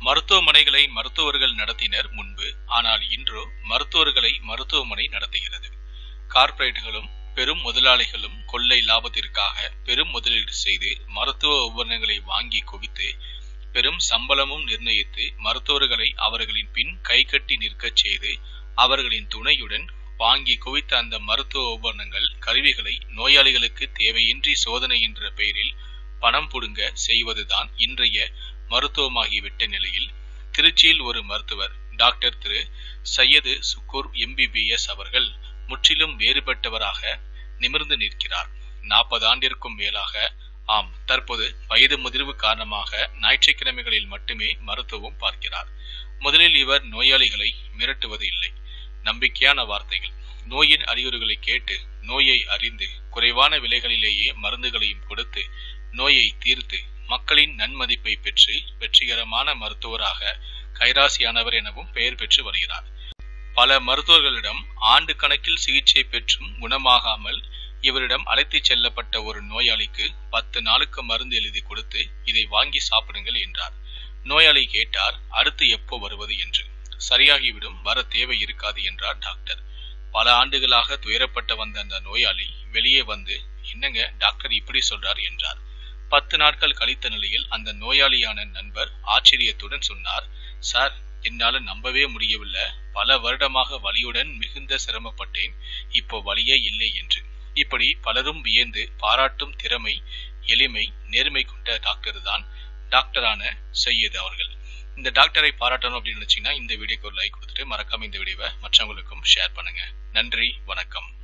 மருத்துவமனைகளை மருத்துவர்கள் நடத்தினர் முன்பு ஆனால் இன்றோ மருத்துவர்களை மருத்துவமனை நடத்துகிறது கார்ப்பரேட்டுகளும் பெரும் முதலாளிகளும் கொள்ளை லாபத்திற்காக பெரும் முதலீடு செய்து மருத்துவ உபகரணங்களை வாங்கி குவித்து பெரும் சம்பளமும் நிர்ணயித்து மருத்துவர்களை அவர்களின் பின் கைகட்டி நிற்கச் செய்து அவர்களின் துணையுடன் வாங்கி குவித்த அந்த மருத்துவ உபகரணங்கள் கருவிகளை நோயாளிகளுக்கு தேவையின்றி சோதனை என்ற பெயரில் பணம் புடுங்க செய்வதுதான் இன்றைய மருத்துவமாகிவிட்ட நிலையில் திருச்சியில் ஒரு மருத்துவர் டாக்டர் திரு சையது சுக்கூர் எம்பிபிஎஸ் அவர்கள் முற்றிலும் வேறுபட்டவராக நிமிர்ந்து நிற்கிறார் நாற்பது ஆண்டிற்கும் மேலாக ஆம் தற்போது வயது முதிர்வு காரணமாக ஞாயிற்றுக்கிழமைகளில் மட்டுமே மருத்துவம் பார்க்கிறார் முதலில் இவர் நோயாளிகளை மிரட்டுவது இல்லை நம்பிக்கையான வார்த்தைகள் நோயின் அறிகுறிகளை கேட்டு நோயை அறிந்து குறைவான விலைகளிலேயே மருந்துகளையும் கொடுத்து நோயை தீர்த்து மக்களின் நன்மதிப்பை பெற்று வெற்றிகரமான மருத்துவராக கைராசியானவர் எனவும் பெயர் பெற்று வருகிறார் பல மருத்துவர்களிடம் ஆண்டு கணக்கில் சிகிச்சை பெற்றும் குணமாகாமல் இவரிடம் அழைத்துச் செல்லப்பட்ட ஒரு நோயாளிக்கு பத்து நாளுக்கு மருந்து எழுதி கொடுத்து இதை வாங்கி சாப்பிடுங்கள் என்றார் நோயாளி கேட்டார் அடுத்து எப்போ வருவது என்று சரியாகிவிடும் வர தேவை இருக்காது என்றார் டாக்டர் பல ஆண்டுகளாக துயரப்பட்ட வந்த அந்த நோயாளி வெளியே வந்து என்னங்க டாக்டர் இப்படி சொல்றார் என்றார் பத்து நாட்கள் கழித்த நிலையில் அந்த நோயாளியான நண்பர் ஆச்சரியத்துடன் சொன்னார் சார் என்னால நம்பவே முடியவில்லை பல வருடமாக வலியுடன் மிகுந்த சிரமப்பட்டேன் இப்போ வலியே இல்லை என்று இப்படி பலரும் வியந்து பாராட்டும் திறமை எளிமை நேர்மை கொண்ட டாக்டர் தான் டாக்டரான சையது அவர்கள் இந்த டாக்டரை பாராட்டணும் அப்படின்னு நினைச்சீங்கன்னா இந்த வீடியோக்கு ஒரு லைக் கொடுத்துட்டு மறக்காம இந்த வீடியோவை மற்றவங்களுக்கும் ஷேர் பண்ணுங்க நன்றி வணக்கம்